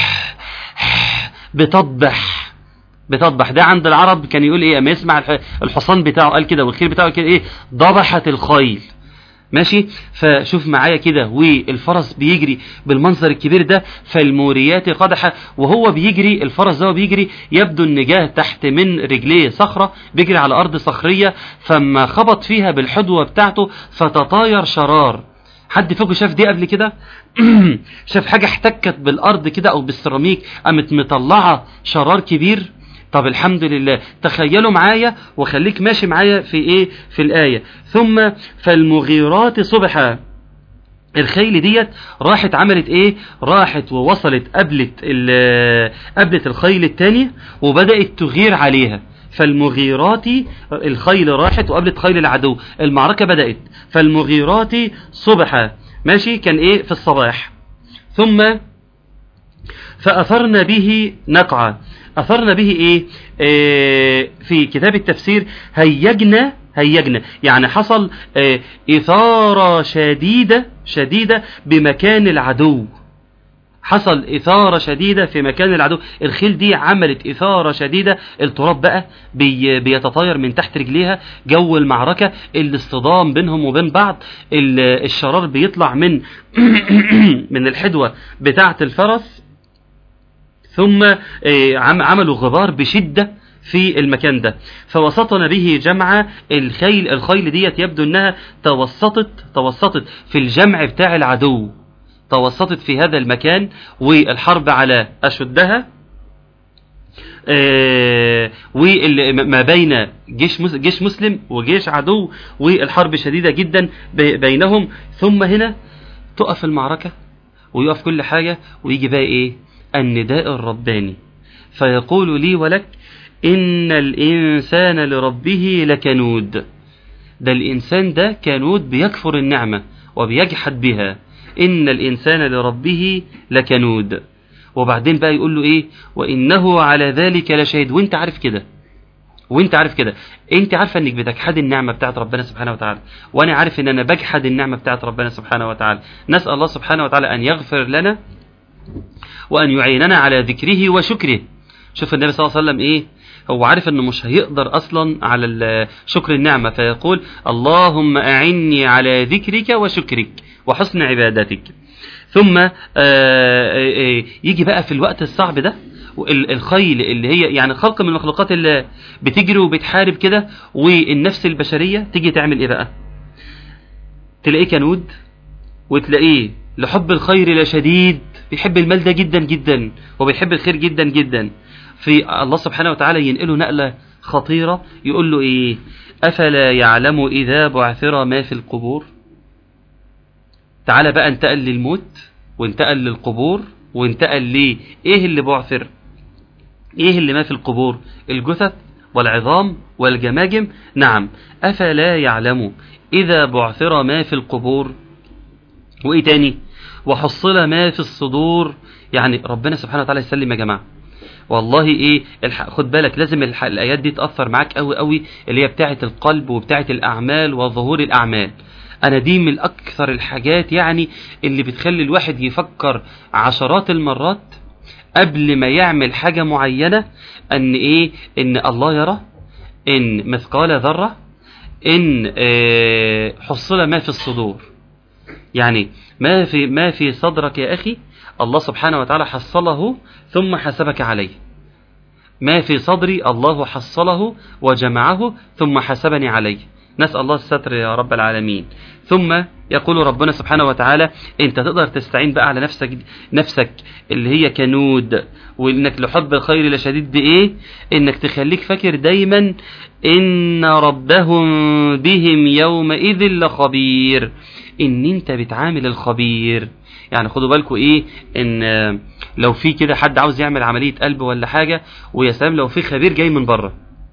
بتضبح بتضبح ده عند العرب كان يقول ايه اما يسمع الح- الحصان بتاعه قال كده والخيل بتاعه كده ايه ضبحت الخيل ماشي فشوف معايا كده والفرس بيجري بالمنظر الكبير ده فالموريات قدحة وهو بيجري الفرس ده وهو بيجري يبدو النجاه تحت من رجليه صخرة بيجري على أرض صخرية فما خبط فيها بالحدوة بتاعته فتطاير شرار حد فيكم شاف دي قبل كده شاف حاجة احتكت بالأرض كده أو بالسيراميك قامت مطلعة شرار كبير طب الحمد لله تخيلوا معايا وخليك ماشي معايا في ايه في الآية ثم فالمغيرات صبحا الخيل ديت راحت عملت ايه راحت ووصلت قبلت ال- قبلت الخيل التانية وبدأت تغير عليها فالمغيرات الخيل راحت وقابلت خيل العدو المعركة بدأت فالمغيرات صبحا ماشي كان ايه في الصباح ثم فأثرنا به نقعا أثرنا به إيه آه في كتاب التفسير هيجنا هيجنا يعني حصل آه إثارة شديدة شديدة بمكان العدو حصل إثارة شديدة في مكان العدو الخيل دي عملت إثارة شديدة التراب بقى بي بيتطاير من تحت رجليها جو المعركة الاصطدام بينهم وبين بعض ال- الشرار بيطلع من من الحدوة بتاعة الفرس ثم آه، عم- عملوا غبار بشدة في المكان ده فوسطنا به جمع الخيل الخيل ديت يبدو انها توسطت توسطت في الجمع بتاع العدو توسطت في هذا المكان والحرب على أشدها آه، وما بين جيش مس- جيش مسلم وجيش عدو والحرب شديدة جدا بي- بينهم ثم هنا تقف المعركة ويقف كل حاجة ويجي بقى ايه النداء الرباني فيقول لي ولك إن الإنسان لربه لكنود ده الإنسان ده كنود بيكفر النعمة وبيجحد بها إن الإنسان لربه لكنود وبعدين بقى يقول له إيه وإنه على ذلك لشهيد وإنت عارف كده وانت عارف كده انت عارفه انك بتجحد النعمه بتاعت ربنا سبحانه وتعالى وانا عارف ان انا بجحد النعمه بتاعت ربنا سبحانه وتعالى نسال الله سبحانه وتعالى ان يغفر لنا وان يعيننا على ذكره وشكره شوف النبي صلى الله عليه وسلم ايه هو عارف انه مش هيقدر اصلا على ال- شكر النعمه فيقول اللهم اعني على ذكرك وشكرك وحسن عبادتك ثم آه، آه، آه، يجي بقى في الوقت الصعب ده ال- الخيل اللي هي يعني خلق من المخلوقات اللي بتجري وبتحارب كده والنفس البشريه تيجي تعمل ايه بقى تلاقيه كنود وتلاقيه لحب الخير لشديد بيحب المال ده جدا جدا وبيحب الخير جدا جدا في الله سبحانه وتعالى ينقله نقلة خطيرة يقول له ايه افلا يعلم اذا بعثر ما في القبور تعالى بقى انتقل للموت وانتقل للقبور وانتقل ليه ايه اللي بعثر ايه اللي ما في القبور الجثث والعظام والجماجم نعم افلا يعلم اذا بعثر ما في القبور وايه تاني وحصل ما في الصدور يعني ربنا سبحانه وتعالى يسلم يا جماعه والله ايه الح... خد بالك لازم الح... الايات دي تاثر معاك قوي قوي اللي هي بتاعه القلب وبتاعه الاعمال وظهور الاعمال انا دي من اكثر الحاجات يعني اللي بتخلي الواحد يفكر عشرات المرات قبل ما يعمل حاجه معينه ان ايه ان الله يرى ان مثقال ذره ان آه، حصل ما في الصدور يعني ما في ما في صدرك يا اخي الله سبحانه وتعالى حصله ثم حسبك عليه ما في صدري الله حصله وجمعه ثم حسبني عليه نسأل الله الستر يا رب العالمين ثم يقول ربنا سبحانه وتعالى انت تقدر تستعين بقى على نفسك نفسك اللي هي كنود وانك لحب الخير لشديد بايه انك تخليك فاكر دايما ان ربهم بهم يومئذ لخبير ان انت بتعامل الخبير يعني خدوا بالكم ايه ان آه، لو في كده حد عاوز يعمل عمليه قلب ولا حاجه ويا سلام لو في خبير جاي من بره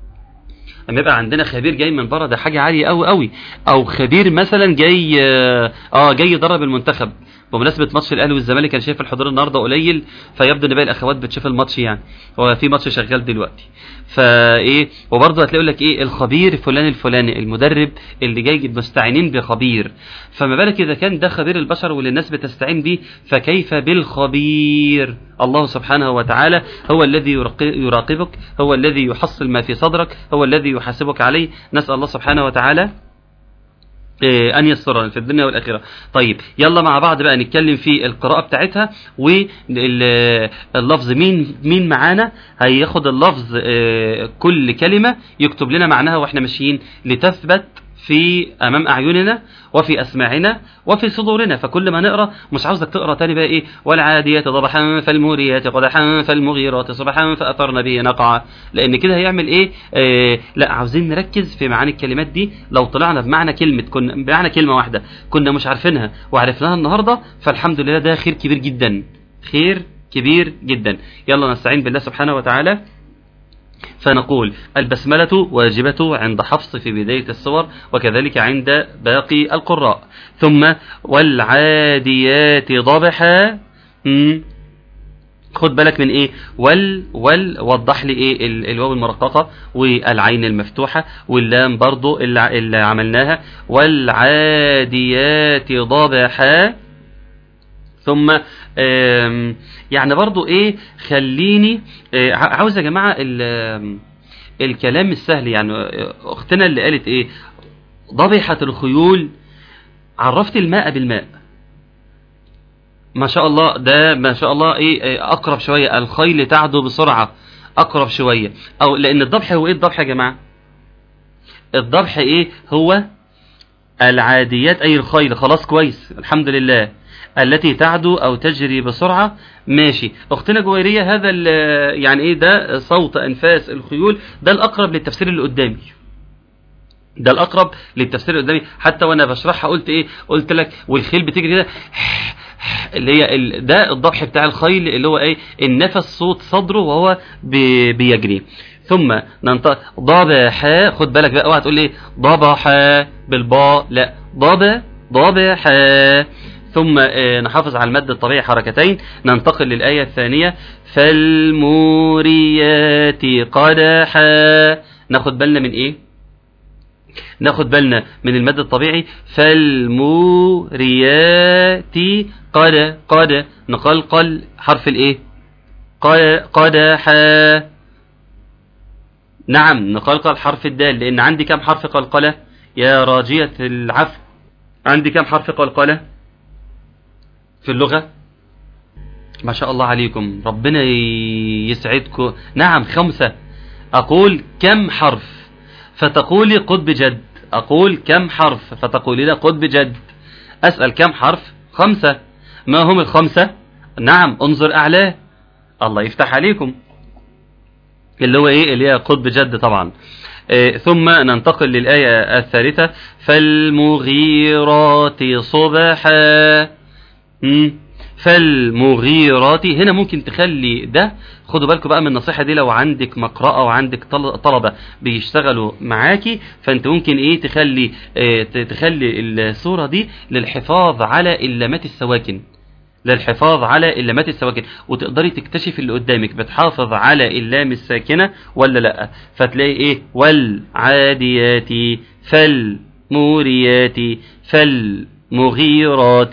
لما يبقى عندنا خبير جاي من بره ده حاجه عاليه قوي قوي او خبير مثلا جاي اه آه، جاي يدرب المنتخب بمناسبه ماتش الاهلي والزمالك انا شايف الحضور النهارده قليل فيبدو ان باقي الاخوات بتشوف الماتش يعني هو في ماتش شغال دلوقتي فايه وبرضه هتلاقي يقول لك ايه الخبير فلان الفلاني المدرب اللي جاي مستعينين بخبير فما بالك اذا كان ده خبير البشر واللي الناس بتستعين بيه فكيف بالخبير الله سبحانه وتعالى هو الذي يراقب- يراقبك هو الذي يحصل ما في صدرك هو الذي يحاسبك عليه نسال الله سبحانه وتعالى إيه، أن يسرنا في الدنيا والآخرة طيب يلا مع بعض بقى نتكلم في القراءة بتاعتها واللفظ مين مين معانا هياخد اللفظ آه، كل كلمة يكتب لنا معناها واحنا ماشيين لتثبت في امام اعيننا وفي اسماعنا وفي صدورنا فكل ما نقرا مش عاوزك تقرا تاني بقى ايه والعاديات ضبحا فالموريات قدحا فالمغيرات صبحا فاثرن به نقعا لان كده هيعمل ايه آه لا عاوزين نركز في معاني الكلمات دي لو طلعنا بمعنى كلمه كنا بمعنى كلمه واحده كنا مش عارفينها وعرفناها النهارده فالحمد لله ده خير كبير جدا خير كبير جدا يلا نستعين بالله سبحانه وتعالى فنقول البسملة واجبة عند حفص في بداية السور وكذلك عند باقي القراء ثم والعاديات ضبحا مم. خد بالك من ايه وال وال وضح لي ايه ال- الواو المرققة والعين المفتوحة واللام برضو اللي, ع- اللي عملناها والعاديات ضبحا ثم آم، يعني برضو ايه خليني آه، ع- عاوز يا جماعة ال- آم، الكلام السهل يعني آه، اختنا اللي قالت ايه ضبحت الخيول عرفت الماء بالماء ما شاء الله ده ما شاء الله ايه إيه، اقرب شوية الخيل تعدو بسرعة اقرب شوية او لان الضبح هو ايه الضبح يا جماعة الضبح ايه هو العاديات اي الخيل خلاص كويس الحمد لله التي تعدو او تجري بسرعة ماشي اختنا جويرية هذا ال- يعني ايه ده صوت انفاس الخيول ده الاقرب للتفسير اللي قدامي ده الاقرب للتفسير اللي قدامي حتى وانا بشرحها قلت ايه قلت لك والخيل بتجري كده اللي هي ال... ده الضبح بتاع الخيل اللي هو ايه النفس صوت صدره وهو بي... بيجري ثم ننطق ضبح خد بالك بقى اوعى تقول ايه ضبح بالباء لا ضب ضبح ثم آه، نحافظ على المد الطبيعي حركتين ننتقل للآية الثانية فالموريات قدحا ناخد بالنا من ايه ناخد بالنا من المد الطبيعي فالموريات قد قد نقلقل حرف الايه قد قدحا نعم نقلقل حرف الدال لان عندي كم حرف قلقلة يا راجية العفو عندي كم حرف قلقلة في اللغة ما شاء الله عليكم ربنا يسعدكم نعم خمسة أقول كم حرف فتقولي قد بجد أقول كم حرف فتقولي لا قد بجد أسأل كم حرف خمسة ما هم الخمسة نعم انظر أعلاه الله يفتح عليكم اللي هو ايه اللي هي قد بجد طبعا آه، ثم ننتقل للآية الثالثة فالمغيرات صبحا مم. فالمغيرات هنا ممكن تخلي ده خدوا بالكم بقى من النصيحة دي لو عندك مقرأة وعندك طل- طلبة بيشتغلوا معاكي فانت ممكن ايه تخلي اه ت- تخلي الصورة دي للحفاظ على اللامات السواكن للحفاظ على اللامات السواكن وتقدري تكتشف اللي قدامك بتحافظ على اللام الساكنة ولا لا فتلاقي ايه والعاديات فالموريات فالمغيرات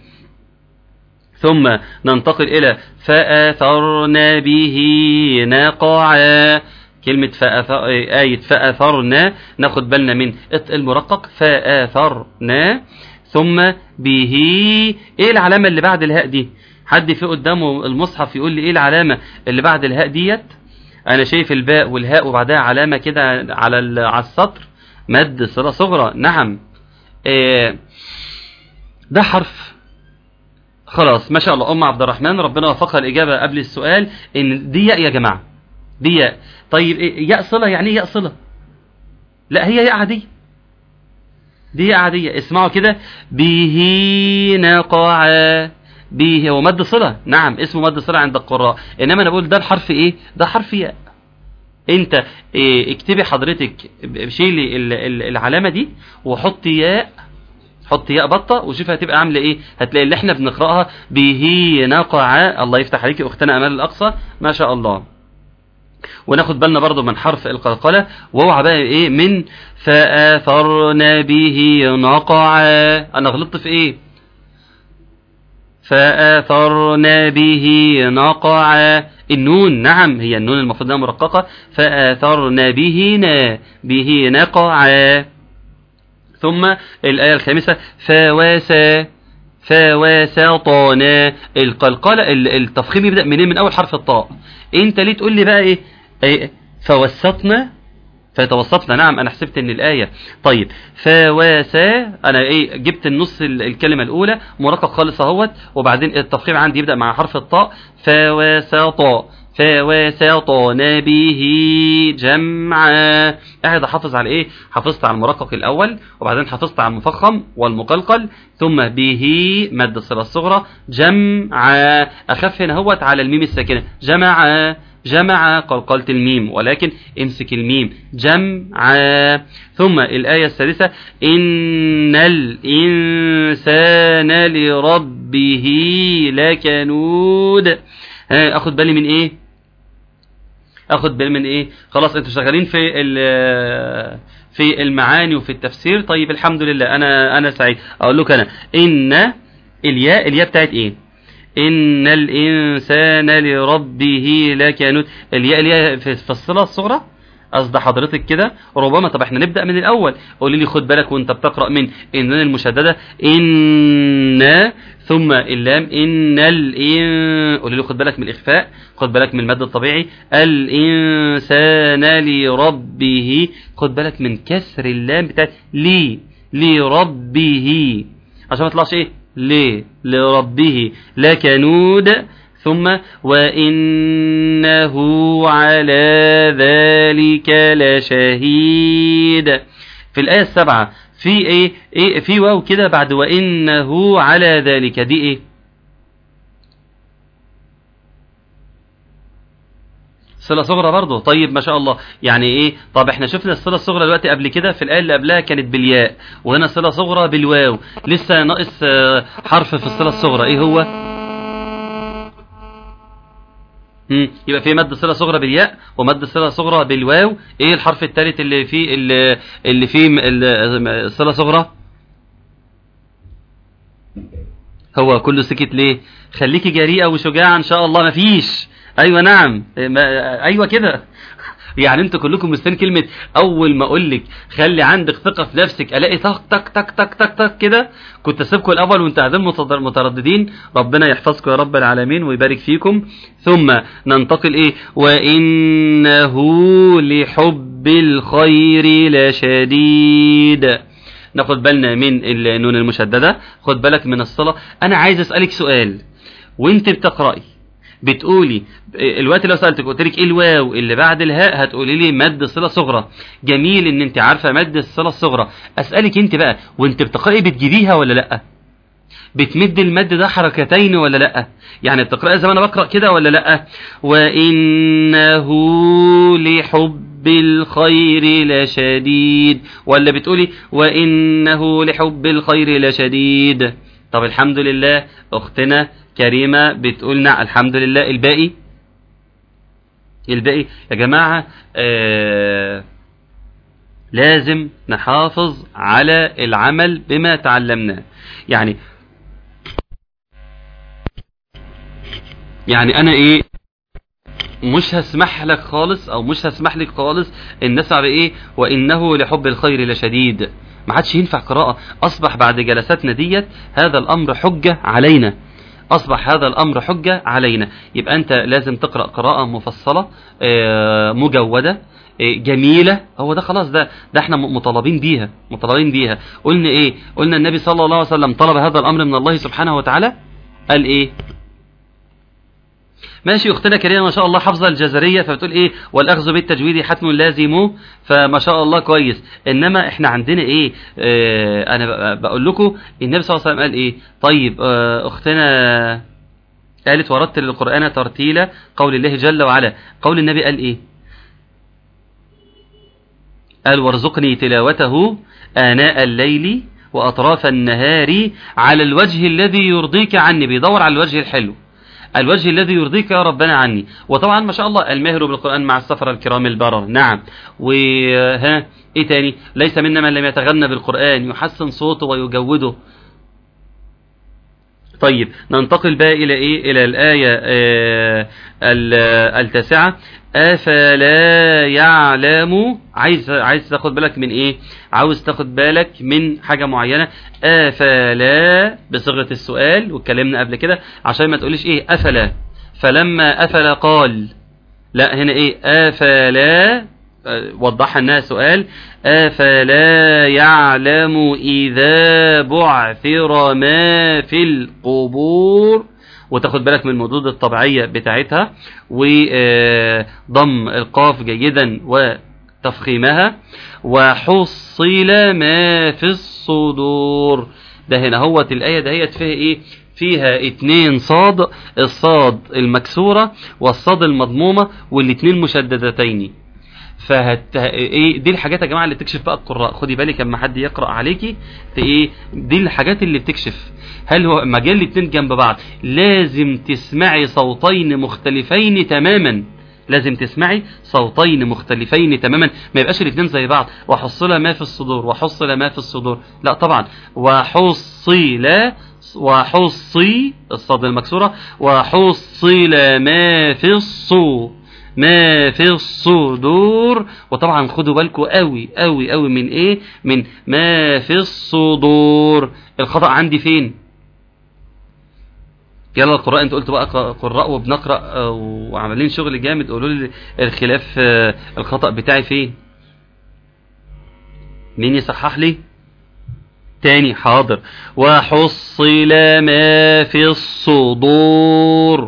ثم ننتقل إلى فأثرن به نقعا كلمة فأثر... آية فأثرنا ناخد بالنا من المرقق فأثرنا ثم به ايه العلامة اللي بعد الهاء دي حد في قدامه المصحف يقول لي ايه العلامة اللي بعد الهاء ديت انا شايف الباء والهاء وبعدها علامة كده على ال- على السطر مد صلة صغرى نعم إيه ده حرف خلاص ما شاء الله ام عبد الرحمن ربنا وفقها الاجابه قبل السؤال ان دي ياء يا جماعه دي ياء طيب إيه ياء صله يعني ايه ياء صله لا هي ياء عاديه دي ياء عاديه اسمعوا كده به نقع به هو مد صله نعم اسمه مد صله عند القراء انما انا بقول ده الحرف ايه ده حرف ياء انت إيه اكتبي حضرتك شيلي ال- ال- العلامه دي وحطي ياء حط ياء بطة وشوف هتبقى عاملة ايه هتلاقي اللي احنا بنقرأها به نقع الله يفتح عليك اختنا امال الاقصى ما شاء الله وناخد بالنا برضو من حرف القلقلة واوعى بقى ايه من فآثرن به نقعا انا غلطت في ايه فآثرن به نقعا النون نعم هي النون المفروض انها مرققة فآثرن به نا به نقعا ثم الآية الخامسة فواسا فواسطنا القلقلة ال- التفخيم يبدأ منين من أول حرف الطاء أنت ليه تقول لي بقى إيه إيه؟ فوسطنا فتوسطنا نعم أنا حسبت إن الآية طيب فواسا أنا إيه جبت النص ال- الكلمة الأولى مرقق خالص أهوت وبعدين التفخيم عندي يبدأ مع حرف الطاء فواسطا فوسطن به جمعا قاعد احافظ على ايه حافظت على المرقق الاول وبعدين حافظت على المفخم والمقلقل ثم به مد الصله الصغرى جمعا اخف هنا هوت على الميم الساكنه جمعا جمع قلقلت الميم ولكن امسك الميم جمعا ثم الآية السادسة إن الإنسان لربه لكنود ها اخد بالي من ايه اخد بالي من ايه خلاص انتوا شغالين في ال- في المعاني وفي التفسير طيب الحمد لله انا انا سعيد اقول لك انا ان الياء الياء بتاعت ايه إن الإنسان لربه لكنود الياء اللي هي في في الصلة الصغرى قصد حضرتك كده ربما طب احنا نبدأ من الأول قولي لي خد بالك وانت بتقرأ من إن المشددة إن ثم اللام إن الإن قولي لي خد بالك من الإخفاء خد بالك من المد الطبيعي الإنسان لربه خد بالك من كسر اللام بتاعت لي لربه عشان ما يطلعش ايه ليه لربه لكنود ثم وإنه على ذلك لشهيد في الآية السبعة في ايه, إيه في واو كده بعد وإنه على ذلك دي ايه صلة صغرى برضه طيب ما شاء الله يعني ايه طب احنا شفنا الصلة الصغرى دلوقتي قبل كده في الآية اللي قبلها كانت بالياء وهنا صلة صغرى بالواو لسه ناقص آه، حرف في الصلة الصغرى ايه هو مم. يبقى في مد صلة صغرى بالياء ومد صلة صغرى بالواو ايه الحرف الثالث اللي فيه اللي, اللي فيه م- ال- الصلة صغرى هو كله سكت ليه خليكي جريئة وشجاعة ان شاء الله مفيش ايوه نعم إيه ما ايوه كده يعني انتوا كلكم مستني كلمة اول ما اقول لك خلي عندك ثقة في نفسك الاقي تك تك تك تك تك تك كده كنت اسيبكم الاول وانتوا قاعدين متضر- مترددين ربنا يحفظكم يا رب العالمين ويبارك فيكم ثم ننتقل ايه وانه لحب الخير لشديد ناخد بالنا من النون المشددة خد بالك من الصلاة انا عايز اسألك سؤال وانت بتقرأي بتقولي الوقت لو سألتك قلت لك ايه الواو اللي بعد الهاء هتقولي لي مد صلة صغرى جميل ان انت عارفة مد الصلة الصغرى اسألك انت بقى وانت بتقرأي بتجيبيها ولا لأ بتمد المد ده حركتين ولا لأ يعني بتقرأي زي ما انا بقرأ كده ولا لأ وإنه لحب الخير لشديد ولا بتقولي وإنه لحب الخير لشديد طب الحمد لله أختنا كريمة بتقولنا الحمد لله الباقي الباقي يا جماعة آه لازم نحافظ على العمل بما تعلمناه يعني يعني انا ايه مش هسمح لك خالص او مش هسمح لك خالص ان نسعى بايه وانه لحب الخير لشديد ما عادش ينفع قراءة اصبح بعد جلساتنا ديت هذا الامر حجة علينا اصبح هذا الامر حجة علينا يبقى انت لازم تقرأ قراءة مفصلة آه، مجودة آه، جميلة هو ده خلاص ده ده احنا م- مطالبين بيها مطالبين بيها قلنا ايه قلنا النبي صلى الله عليه وسلم طلب هذا الامر من الله سبحانه وتعالى قال ايه ماشي اختنا كريمه ما شاء الله حافظه الجزريه فبتقول ايه والاخذ بالتجويد حتم لازم فما شاء الله كويس انما احنا عندنا ايه اه انا ب- بقول لكم النبي صلى الله عليه وسلم قال ايه طيب اه اختنا قالت ورتل القران ترتيلا قول الله جل وعلا قول النبي قال ايه قال وارزقني تلاوته آناء الليل وأطراف النهار على الوجه الذي يرضيك عني بيدور على الوجه الحلو الوجه الذي يرضيك يا ربنا عني وطبعا ما شاء الله الماهر بالقرآن مع السفر الكرام البرر نعم وها ايه تاني ليس منا من لم يتغنى بالقرآن يحسن صوته ويجوده طيب ننتقل بقى إلى إيه إلى الآية آه ال- آه، التاسعة أفلا يعلم عايز عايز تاخد بالك من إيه عاوز تاخد بالك من حاجة معينة أفلا بصيغة السؤال واتكلمنا قبل كده عشان ما تقوليش إيه أفلا فلما أفلا قال لا هنا إيه أفلا آه، وضحها انها سؤال افلا يعلم اذا بعثر ما في القبور وتاخد بالك من المردود الطبيعية بتاعتها وضم القاف جيدا وتفخيمها وحصل ما في الصدور ده هنا هوت الآية دهيت فيها ايه فيها اتنين صاد الصاد المكسورة والصاد المضمومة والاتنين مشددتين فهت ايه دي الحاجات يا جماعه اللي بتكشف بقى القراء خدي بالك اما حد يقرا عليكي ت- ايه دي الحاجات اللي بتكشف هل هو مجال الاتنين جنب بعض لازم تسمعي صوتين مختلفين تماما لازم تسمعي صوتين مختلفين تماما ما يبقاش الاثنين زي بعض وحصل ما في الصدور وحصل ما في الصدور لا طبعا وحصل وحصي الصاد المكسورة وحصل ما في الصو ما في الصدور وطبعا خدوا بالكم قوي قوي قوي من ايه من ما في الصدور الخطأ عندي فين يلا القراء انت قلت بقى قراء وبنقرأ آه، وعاملين شغل جامد قولوا لي الخلاف آه، الخطأ بتاعي فين مين يصحح لي تاني حاضر وحصل ما في الصدور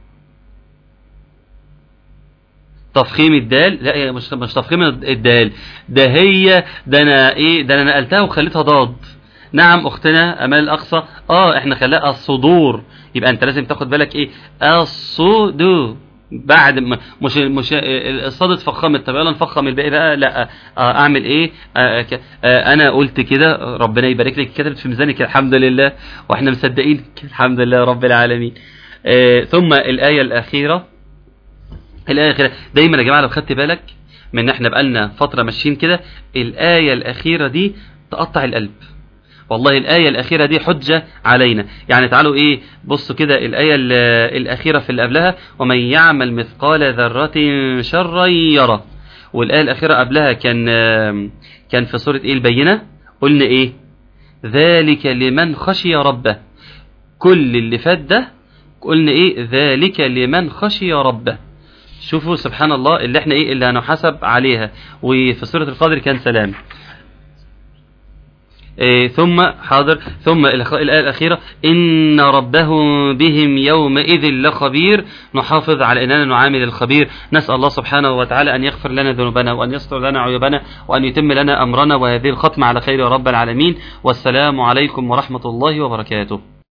تفخيم الدال لا هي مش مش تفخيم الدال ده هي ده انا ايه ده انا نقلتها وخليتها ضاد نعم اختنا امال الاقصى اه احنا خلاها الصدور يبقى انت لازم تاخد بالك ايه الصدور بعد ما مش مش الصاد اتفخمت طب يلا نفخم الباقي بقى لا آه، اعمل ايه آه، ك- آه، انا قلت كده ربنا يبارك لك كتبت في ميزانك الحمد لله واحنا مصدقين الحمد لله رب العالمين آه، ثم الايه الاخيره الايه الاخيره دايما يا جماعه لو خدت بالك من ان احنا بقالنا فتره ماشيين كده الايه الاخيره دي تقطع القلب والله الآية الأخيرة دي حجة علينا يعني تعالوا إيه بصوا كده الآية ال- الأخيرة في اللي قبلها ومن يعمل مثقال ذرة شرا يرى والآية الأخيرة قبلها كان آم، كان في سورة إيه البينة قلنا إيه ذلك لمن خشي ربه كل اللي فات ده قلنا إيه ذلك لمن خشي ربه شوفوا سبحان الله اللي احنا ايه اللي هنحاسب عليها وفي سورة القدر كان سلام إيه، ثم حاضر ثم الأخ- الآية الأخيرة إن ربهم بهم يومئذ لخبير نحافظ على أننا نعامل الخبير نسأل الله سبحانه وتعالى أن يغفر لنا ذنوبنا وأن يستر لنا عيوبنا وأن يتم لنا أمرنا وهذه الختمة على خير يا رب العالمين والسلام عليكم ورحمة الله وبركاته